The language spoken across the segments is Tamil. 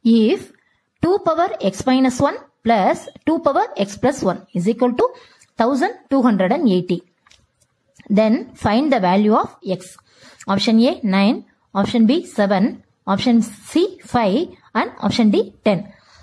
if 2 power x minus 1 plus 2 power x plus 1 is equal to 1280 then find the value of x option a 9 option b 7 option c 5 and option d 10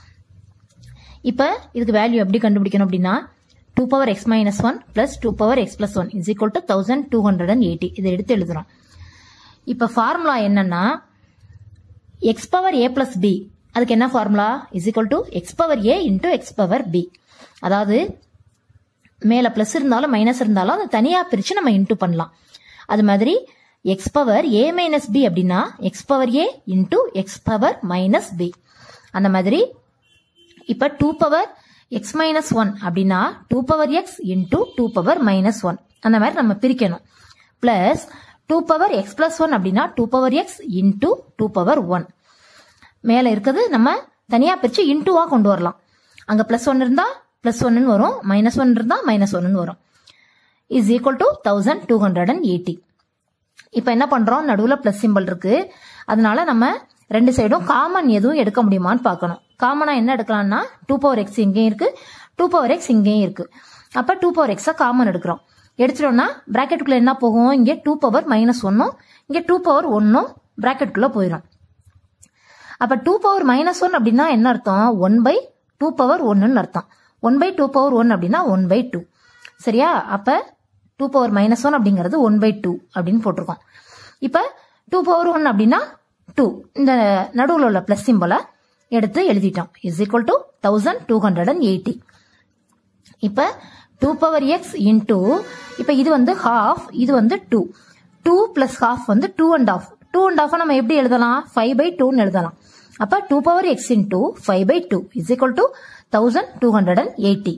இப்ப இதுக்கு வேல்யூ எப்படி கண்டுபிடிக்கணும் அப்படின்னா two power x minus one plus two power x plus one is equal to thousand two hundred and eighty இதை எடுத்து எழுதுறோம் இப்ப ஃபார்முலா என்னன்னா x power a plus b அதுக்கு என்ன formula is equal to x power a into x power b அதாவது மேல பிளஸ் இருந்தாலும் மைனஸ் இருந்தாலும் அதை தனியா பிரிச்சு நம்ம இன்டூ பண்ணலாம் அது மாதிரி x power a minus b அப்படின்னா x power a into x power minus b அந்த மாதிரி இப்ப two power x minus one அப்படின்னா two power x into two power minus one அந்த மாதிரி நம்ம பிரிக்கணும் plus two power x plus one அப்படின்னா two power x into two power one மேல இருக்குது நம்ம தனியா பிரிச்சு இன்டூவா கொண்டு வரலாம் அங்க பிளஸ் ஒன் இருந்தா பிளஸ் ஒன்னு வரும் மைனஸ் ஒன் இருந்தா மைனஸ் ஒன்னு வரும் is equal to thousand two hundred and eighty இப்போ என்ன பண்றோம் நடுவில் பிளஸ் சிம்பிள் இருக்கு அதனால நம்ம ரெண்டு சைடும் காமன் எதுவும் எடுக்க முடியுமான்னு பார்க்கணும் காமனா என்ன எடுக்கலாம்னா டூ பவர் எக்ஸ் இங்கேயும் இருக்கு டூ பவர் எக்ஸ் இங்கேயும் இருக்கு அப்ப டூ பவர் எக்ஸை காமன் எடுக்கிறோம் எடுத்துட்டோம்னா பிராக்கெட்டுக்குள்ள என்ன போகும் இங்கே டூ பவர் மைனஸ் ஒன்னும் இங்கே டூ பவர் ஒன்னும் பிராக்கெட்டுக்குள்ள போயிடும் அப்ப டூ பவர் மைனஸ் ஒன் அப்படின்னா என்ன அர்த்தம் ஒன் பை டூ பவர் ஒன்னு அர்த்தம் one by two power one அப்படின்னா ஒன் பை டூ சரியா அப்ப டூ பவர் மைனஸ் ஒன் அப்படிங்கிறது ஒன் பை டூ அப்படின்னு போட்டிருக்கோம் இப்ப டூ பவர் ஒன் அப்படின்னா டூ இந்த நடுவில் உள்ள பிளஸ் சிம்பிளை எடுத்து எழுதிட்டோம் is equal to thousand two hundred and eighty இப்ப டூ பவர் எக்ஸ் இன்டூ இப்ப இது வந்து ஹாஃப் இது வந்து டூ டூ பிளஸ் ஹாஃப் வந்து two and half two and half நம்ம எப்படி எழுதலாம் ஃபைவ் பை டூன்னு எழுதலாம் அப்ப two power x into five by two is equal to thousand two hundred and eighty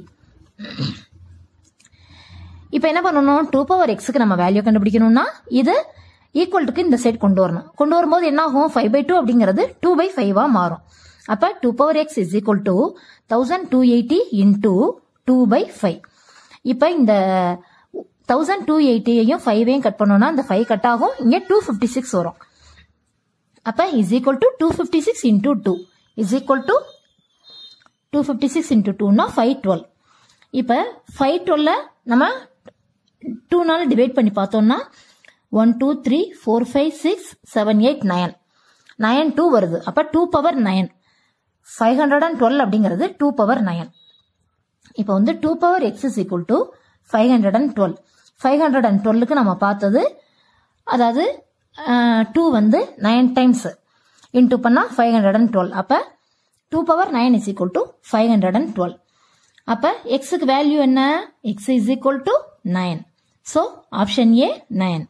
இப்போ என்ன பண்ணணும் டூ பவர் எக்ஸுக்கு நம்ம வேல்யூ கண்டுபிடிக்கணும்னா இது ஈக்குவல்ட்டுக்கு இந்த சைட் கொண்டு வரணும் கொண்டு வரும்போது என்ன ஆகும் ஃபைவ் பை டூ அப்படிங்கிறது டூ பை ஃபைவா மாறும் அப்ப two power x is equal to thousand two eighty into two by five இப்போ இந்த தௌசண்ட் டூ எயிட்டியையும் ஃபைவையும் கட் பண்ணோம்னா இந்த ஃபைவ் கட் ஆகும் இங்கே டூ ஃபிஃப்டி சிக்ஸ் வரும் அப்ப is equal to two fifty six into two is equal to two fifty six into டூனா ஃபைவ் டுவெல் இப்போ ஃபைவ் டுவெல்ல நம்ம டூ நாள் டிவைட் பண்ணி பார்த்தோம்னா one two three four five six seven eight nine nine two வருது அப்போ two power nine five hundred and twelve அப்படிங்கிறது டூ பவர் நயன் இப்போ வந்து two power x is equal to five hundred and twelve five hundred and டுவெல்லுக்கு நம்ம பார்த்தது அதாவது டூ வந்து நைன் டைம்ஸ் இன்டூ பண்ணால் ஃபைவ் ஹண்ட்ரட் அண்ட் டுவெல் அப்போ two power nine is equal to five hundred and twelve அப்போ எக்ஸுக்கு வேல்யூ என்ன x is equal to nine so option A nine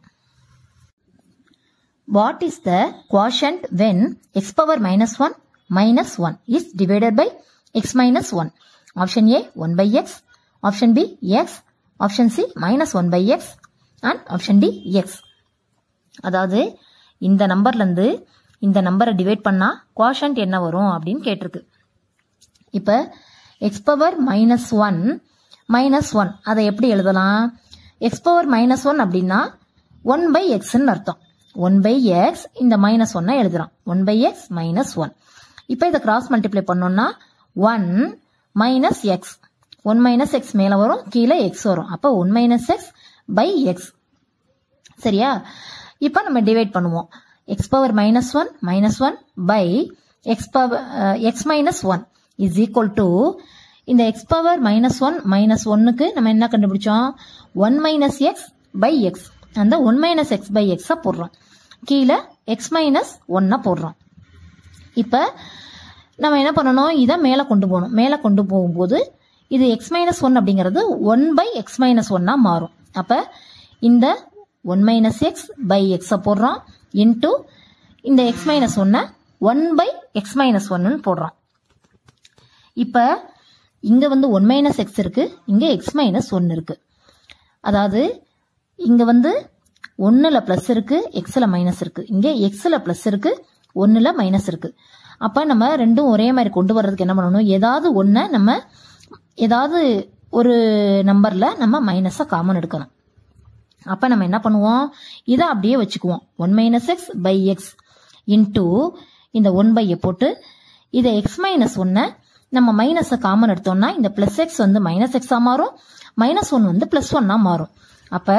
What is the quotient when x power minus 1 minus 1 is divided by x minus 1? Option A 1 by x, option B x, option C minus 1 by x and option D x. அதாவது இந்த நம்பர்ல இருந்து இந்த நம்பரை டிவைட் பண்ணா குவாஷன்ட் என்ன வரும் அப்படின்னு கேட்டிருக்கு இப்ப x power minus one minus one அதை எப்படி எழுதலாம் எக்ஸ் பவர் மைனஸ் ஒன் அப்படின்னா ஒன் பை எக்ஸ்ன்னு அர்த்தம் ஒன் பை எக்ஸ் இந்த மைனஸ் ஒன்னை எழுதுறோம் one by x minus one இப்போ இதை கிராஸ் மல்டிப்ளை பண்ணோம்னா one minus x one minus x மேலே வரும் கீழே எக்ஸ் வரும் அப்போ one minus x by x சரியா இப்போ நம்ம டிவைட் பண்ணுவோம் x power minus one minus one by x power x minus one is equal to இந்த x power minus one minus ஒன்னுக்கு நம்ம என்ன கண்டுபிடிச்சோம் one minus x by x அந்த ஒன் மைனஸ் எக்ஸ் பை எக்ஸை போடுறோம் கீழே எக்ஸ் மைனஸ் ஒன்னை போடுறோம் இப்போ நம்ம என்ன பண்ணணும் இதை மேலே கொண்டு போகணும் மேலே கொண்டு போகும்போது இது எக்ஸ் மைனஸ் ஒன் அப்படிங்கிறது ஒன் பை எக்ஸ் மைனஸ் ஒன்னா மாறும் அப்போ இந்த ஒன் மைனஸ் எக்ஸ் பை எக்ஸை போடுறோம் இன்ட்டு இந்த எக்ஸ் மைனஸ் ஒன்னை ஒன் பை எக்ஸ் மைனஸ் ஒன்னு போடுறோம் இப்போ இங்கே வந்து ஒன் மைனஸ் எக்ஸ் இருக்கு இங்கே எக்ஸ் மைனஸ் ஒன்று இருக்கு அதாவது இங்க வந்து ஒன்னுல பிளஸ் இருக்கு எக்ஸ்ல மைனஸ் இருக்கு இங்க எக்ஸ்ல பிளஸ் இருக்கு ஒன்னுல மைனஸ் இருக்கு அப்ப நம்ம ரெண்டும் ஒரே மாதிரி கொண்டு வர்றதுக்கு என்ன பண்ணணும் ஏதாவது ஒன்ன நம்ம ஏதாவது ஒரு நம்பர்ல நம்ம மைனஸை காமன் எடுக்கணும் அப்ப நம்ம என்ன பண்ணுவோம் இதை அப்படியே வச்சுக்குவோம் one minus x by x into இந்த ஒன் பையை போட்டு இதை எக்ஸ் மைனஸ் ஒன்னை நம்ம மைனஸை காமன் எடுத்தோம்னா இந்த பிளஸ் எக்ஸ் வந்து மைனஸ் எக்ஸா மாறும் மைனஸ் ஒன் வந்து பிளஸ் ஒன்னா மாறும் அப்ப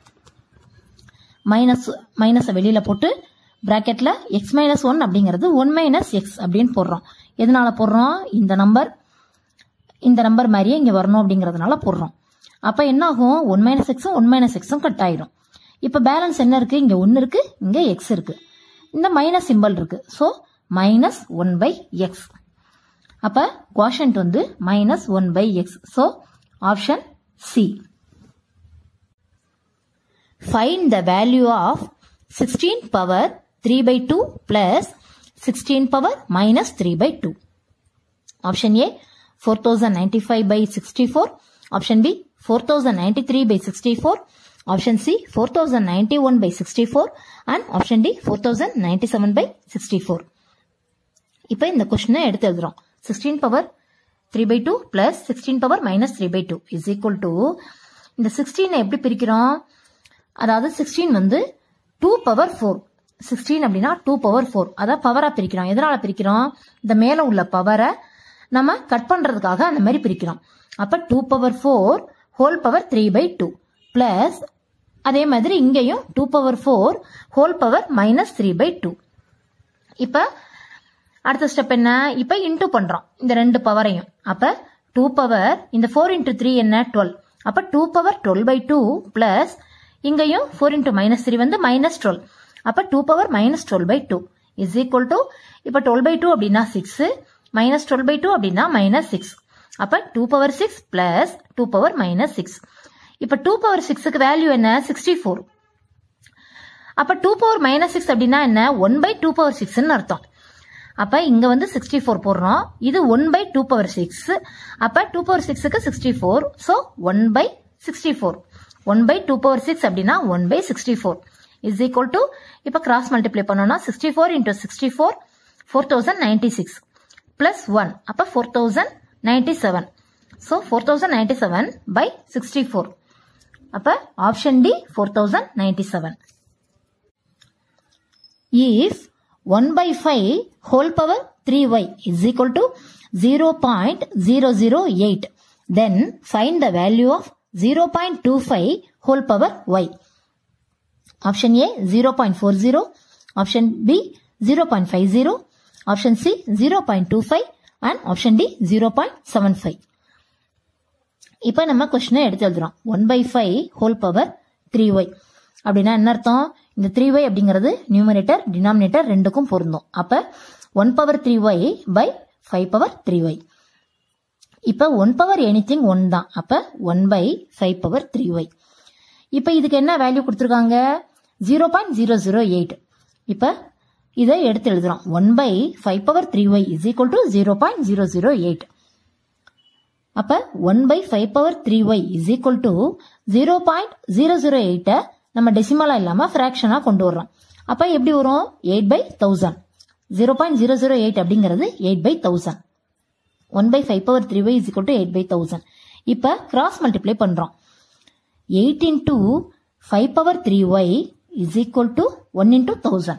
மைனஸ் மைனஸை வெளியில போட்டு பிராக்கெட்ல எக்ஸ் மைனஸ் ஒன் அப்படிங்கிறது ஒன் மைனஸ் எக்ஸ் அப்படின்னு போடுறோம் எதனால போடுறோம் இந்த நம்பர் இந்த நம்பர் மாதிரியே இங்க வரணும் அப்படிங்கறதுனால போடுறோம் அப்ப என்ன ஆகும் ஒன் மைனஸ் எக்ஸும் ஒன் மைனஸ் எக்ஸும் கட் ஆயிடும் இப்ப பேலன்ஸ் என்ன இருக்கு இங்க ஒன்னு இருக்கு இங்க எக்ஸ் இருக்கு இந்த மைனஸ் சிம்பல் இருக்கு so minus one by x அப்ப குவாஷன்ட் வந்து minus one by x so option C find the value of sixteen power three by two plus sixteen power minus three by two option A four thousand ninety five by sixty four option B four thousand ninety three by sixty four option C four thousand ninety one by sixty four and option D four thousand ninety seven by sixty four இப்போ இந்த கொஸ்டினை எடுத்து எழுதுறோம் sixteen power three by two plus sixteen power minus three by two is equal to இந்த சிக்ஸ்டீனை எப்படி பிரிக்கிறோம் அதாவது சிக்ஸ்டீன் வந்து டூ பவர் ஃபோர் சிக்ஸ்டீன் அப்படின்னா டூ பவர் ஃபோர் அதான் பவரா பிரிக்கிறோம் எதனால பிரிக்கிறோம் இந்த மேல உள்ள பவரை நம்ம கட் பண்றதுக்காக அந்த மாதிரி பிரிக்கிறோம் அப்ப two power four whole power three by two plus அதே மாதிரி இங்கேயும் two power four whole power minus three by two இப்ப அடுத்த ஸ்டெப் என்ன இப்ப இன்டூ பண்றோம் இந்த ரெண்டு பவரையும் அப்ப டூ பவர் இந்த ஃபோர் இன்டூ த்ரீ என்ன டுவெல் அப்ப two power twelve by two plus இங்கேயும் ஃபோர் இன்டூ மைனஸ் த்ரீ வந்து மைனஸ் டுவெல் அப்ப two power minus twelve by two is equal to இப்ப டுவெல் பை டூ அப்படின்னா six minus twelve by two அப்படின்னா மைனஸ் சிக்ஸ் அப்ப two power six plus two power minus six இப்ப டூ பவர் சிக்ஸுக்கு வேல்யூ என்ன சிக்ஸ்டி ஃபோர் அப்ப டூ பவர் மைனஸ் சிக்ஸ் அப்படின்னா என்ன ஒன் பை டூ பவர் சிக்ஸ்ன்னு அர்த்தம் அப்ப இங்க வந்து சிக்ஸ்டி ஃபோர் போடுறோம் இது one by two power six அப்ப டூ பவர் சிக்ஸுக்கு sixty four so one by sixty four one by two power six அப்படின்னா one by sixty four is equal to இப்போ கிராஸ் மல்டிப்ளை பண்ணோம்னா sixty four into sixty four four thousand ninety six plus one அப்போ four thousand ninety seven so four thousand ninety seven by sixty four அப்போ option D four thousand ninety seven if 1 by 5 whole power 3y is equal to 0.008 then find the value of 0.25 whole power y option a 0.40 option b 0.50 option c 0.25 and option d 0.75 இப்போ நம்ம கொஸ்டினை எடுத்து எழுதுறோம் one by five whole power three y அப்படின்னா என்ன அர்த்தம் இந்த த்ரீ ஒய் அப்படிங்கிறது நியூமரேட்டர் டினாமினேட்டர் ரெண்டுக்கும் பொருந்தும் அப்ப one power three y by five power three y இப்ப one power anything one தான் அப்ப one by five power three y இப்ப இதுக்கு என்ன வேல்யூ கொடுத்துருக்காங்க zero point zero zero eight இப்ப இதை எடுத்து எழுதுறோம் one by five power three y is equal to zero point zero zero eight அப்ப one by five power three y is equal to zero point zero zero எயிட்டை நம்ம டெசிமலா இல்லாம ஃபிராக்ஷனா கொண்டு வர்றோம் அப்ப எப்படி வரும் eight by thousand zero point zero zero eight அப்படிங்கிறது eight by thousand one by five power three y is equal to eight by thousand இப்ப கிராஸ் மல்டிப்ளை பண்றோம் eight into five power three y is equal to one into thousand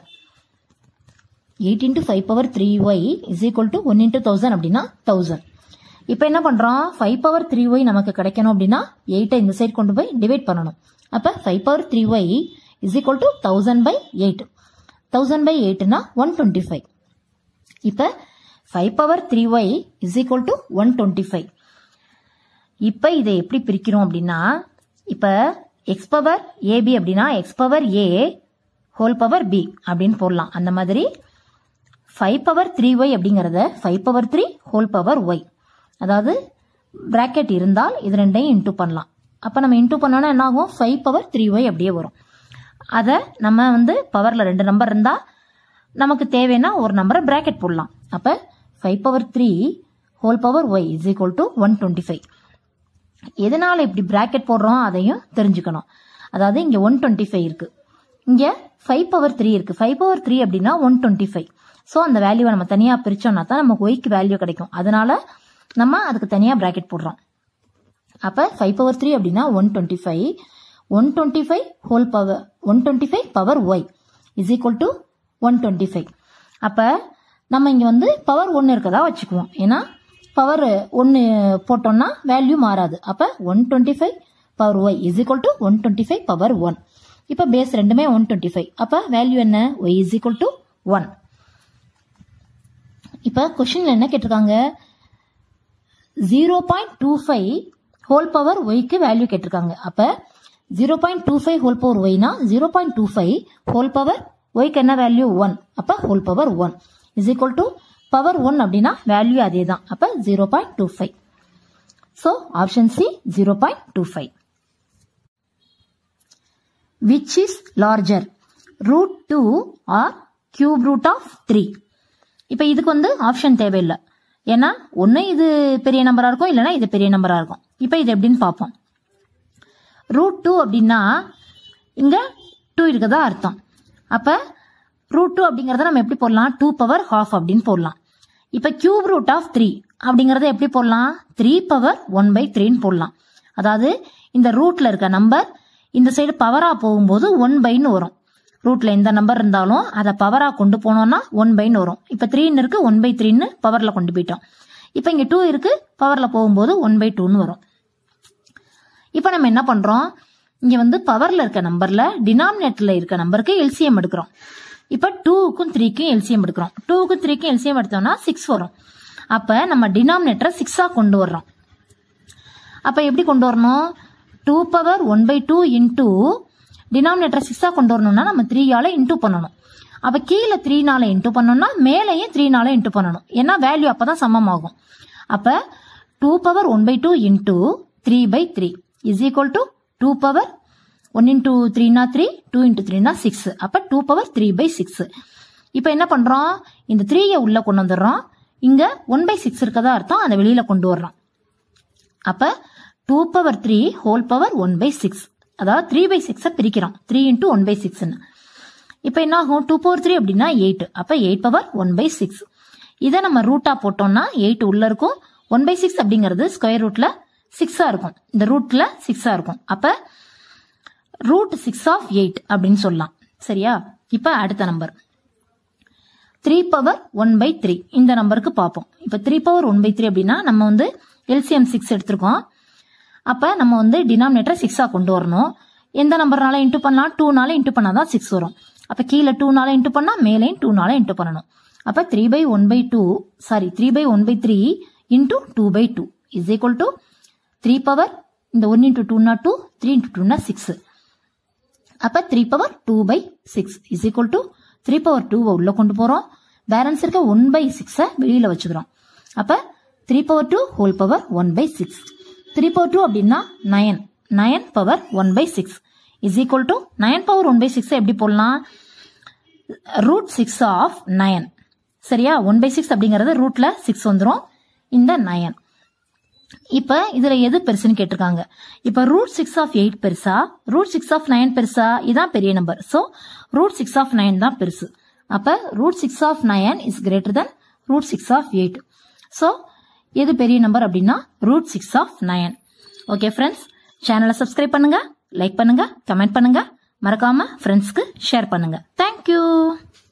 eight into five power three y is equal to one into thousand அப்படின்னா தௌசண்ட் இப்போ என்ன பண்றோம் ஃபைவ் பவர் த்ரீ ஒய் நமக்கு கிடைக்கணும் அப்படின்னா எயிட்டை இந்த சைடு கொண்டு போய் டிவைட் பண்ணணும் அப்ப five power three y is equal to thousand by eight thousand by எயிட்னா ஒன் டுவெண்ட்டி ஃபைவ் இப்ப five power three y is equal to one twenty five இப்ப இதை எப்படி பிரிக்கிறோம் அப்படின்னா இப்ப எக்ஸ் பவர் ஏபி அப்படின்னா x power a whole power b அப்படின்னு போடலாம் அந்த மாதிரி ஃபைவ் பவர் த்ரீ ஒய் அப்படிங்கறத five power three whole power y அதாவது பிராக்கெட் இருந்தால் இது ரெண்டையும் இன்டூ பண்ணலாம் அப்போ நம்ம இன்டூ பண்ணோன்னா என்ன ஆகும் ஃபைவ் பவர் த்ரீ ஒய் அப்படியே வரும் அதை நம்ம வந்து பவரில் ரெண்டு நம்பர் இருந்தால் நமக்கு தேவைன்னா ஒரு நம்பரை பிராக்கெட் போடலாம் அப்போ five power three whole power y is equal to one twenty five எதனால இப்படி பிராக்கெட் போடுறோம் அதையும் தெரிஞ்சுக்கணும் அதாவது இங்கே ஒன் டுவெண்ட்டி ஃபைவ் இருக்கு இங்கே ஃபைவ் பவர் த்ரீ இருக்கு ஃபைவ் பவர் த்ரீ அப்படின்னா ஒன் டுவெண்ட்டி ஃபைவ் ஸோ அந்த வேல்யூவை நம்ம தனியாக பிரிச்சோம்னா தான் நமக்கு ஒய்க்கு வேல்யூ கிடைக்கும் அதனால நம்ம அதுக்கு தனியாக பிராக்கெட் போடுறோம் அப்போ ஃபைவ் பவர் த்ரீ அப்படின்னா one twenty five one twenty five whole power one twenty five power y is equal to one twenty five அப்போ நம்ம இங்க வந்து பவர் ஒன்று இருக்கதா வச்சுக்குவோம் ஏன்னா பவர் ஒன்று போட்டோம்னா வேல்யூ மாறாது அப்ப one twenty five power y is equal to one twenty five power one இப்போ பேஸ் ரெண்டுமே ஒன் டுவெண்ட்டி ஃபைவ் அப்போ வேல்யூ என்ன y is equal to one இப்போ கொஷின்ல என்ன கேட்டிருக்காங்க zero point two five whole power ஒய்க்கு வேல்யூ கேட்டிருக்காங்க அப்போ zero point two five whole power ஒய்னா zero point two five whole power ஒய்க்கு என்ன வேல்யூ ஒன் அப்போ whole power one is equal to power one அப்படின்னா வேல்யூ அதே தான் அப்போ zero point two five so option C zero point two five which is larger root two or cube root of three இப்போ இதுக்கு வந்து ஆப்ஷன் தேவையில்லை ஏன்னா ஒன்று இது பெரிய நம்பராக இருக்கும் இல்லைன்னா இது பெரிய நம்பராக இருக்கும் இப்போ இது எப்படின்னு பார்ப்போம் ரூட் டூ அப்படின்னா இங்கே டூ இருக்கதா அர்த்தம் அப்போ ரூட் டூ அப்படிங்கிறத நம்ம எப்படி போடலாம் டூ பவர் ஹாஃப் அப்படின்னு போடலாம் இப்போ கியூப் ரூட் ஆஃப் த்ரீ அப்படிங்கிறத எப்படி போடலாம் த்ரீ பவர் ஒன் பை த்ரீன்னு போடலாம் அதாவது இந்த ரூட்ல இருக்க நம்பர் இந்த சைடு பவரா போகும்போது ஒன் பைன்னு வரும் ரூட்ல எந்த நம்பர் இருந்தாலும் அதை பவரா கொண்டு போனோம்னா ஒன் பைன்னு வரும் இப்போ த்ரீன்னு இருக்கு ஒன் பை த்ரீன்னு பவர்ல கொண்டு போயிட்டோம் இப்போ இங்க டூ இருக்கு பவர்ல போகும்போது ஒன் பை டூன்னு வரும் இப்போ நம்ம என்ன பண்றோம் இங்க வந்து பவர்ல இருக்க நம்பர்ல டினாமினேட்டர்ல இருக்க நம்பருக்கு எல்சிஎம் எடுக்கிறோம் இப்போ டூவுக்கும் த்ரீக்கும் எல்சிஎம் எடுக்கிறோம் டூவுக்கும் த்ரீக்கும் எல்சிஎம் எடுத்தோம்னா சிக்ஸ் வரும் அப்ப நம்ம டினாமினேட்டரை சிக்ஸா கொண்டு வர்றோம் அப்ப எப்படி கொண்டு வரணும் two power one by two into denominator சிக்ஸா கொண்டு வரணும்னா நம்ம த்ரீயால இன்டூ பண்ணணும் அப்ப கீழே த்ரீனால இன்டூ பண்ணணும்னா மேலேயும் த்ரீனால இன்டூ பண்ணணும் ஏன்னா வேல்யூ அப்பதான் சமம் ஆகும் அப்ப two power one by two into three by three is equal to two power one into த்ரீனா த்ரீ டூ இன்டூ த்ரீனா சிக்ஸ் அப்ப two power three by six இப்போ என்ன பண்றோம் இந்த த்ரீயை உள்ள கொண்டு வந்துடுறோம் இங்க ஒன் பை சிக்ஸ் இருக்கதா அர்த்தம் அதை வெளியில கொண்டு வர்றோம் அப்ப two power three whole power one by six அதாவது த்ரீ பை சிக்ஸை பிரிக்கிறோம் த்ரீ இன்டூ ஒன் பை சிக்ஸ்னு இப்போ என்ன ஆகும் டூ பவர் த்ரீ அப்படின்னா எயிட் அப்போ eight power one by six இதை நம்ம ரூட்டா போட்டோம்னா எயிட் உள்ள இருக்கும் ஒன் பை சிக்ஸ் அப்படிங்கிறது ஸ்கொயர் ரூட்ல சிக்ஸா இருக்கும் இந்த ரூட்ல சிக்ஸா இருக்கும் அப்ப ரூட் சிக்ஸ் ஆஃப் எயிட் அப்படின்னு சொல்லலாம் சரியா இப்ப அடுத்த number three power one by three இந்த நம்பருக்கு பார்ப்போம் இப்போ three power one by three அப்படின்னா நம்ம வந்து எல்சிஎம் சிக்ஸ் எடுத்திருக்கோம் அப்ப நம்ம வந்து டினாமினேட்டரை சிக்ஸா கொண்டு வரணும் எந்த நம்பர்னால இன்டூ பண்ணலாம் டூனால இன்டூ பண்ணாதான் சிக்ஸ் வரும் அப்ப கீழே டூனால இன்டூ பண்ணா மேலேயும் டூனால இன்டூ பண்ணணும் அப்ப three by one by two sorry three by one by three into two by two is equal to three power இந்த ஒன் இன்டூ டூனா டூ த்ரீ இன்டூ டூனா சிக்ஸ் அப்ப three power two by six is equal to three power டூவை உள்ள கொண்டு போறோம் பேலன்ஸ் இருக்க ஒன் பை சிக்ஸை வெளியில வச்சுக்கிறோம் அப்ப three power two whole power one by six three power two அப்படின்னா nine nine power one by six is equal to nine power one by six எப்படி போடலாம் ரூட் சிக்ஸ் ஆஃப் நயன் சரியா ஒன் பை சிக்ஸ் அப்படிங்கறது ரூட்ல சிக்ஸ் வந்துரும் இந்த நயன் இப்ப இதுல எது பெருசுன்னு கேட்டிருக்காங்க இப்ப ரூட் சிக்ஸ் ஆஃப் எயிட் பெருசா ரூட் சிக்ஸ் ஆஃப் நைன் பெருசா இதான் பெரிய number so root six of nine தான் பெருசு அப்ப root six of nine is greater than root six of eight so எது பெரிய நம்பர் அப்படின்னா root six of nine okay friends சேனலை சப்ஸ்கிரைப் பண்ணுங்க லைக் பண்ணுங்க கமெண்ட் பண்ணுங்க மறக்காம ஃப்ரெண்ட்ஸ்க்கு ஷேர் பண்ணுங்க தேங்க்யூ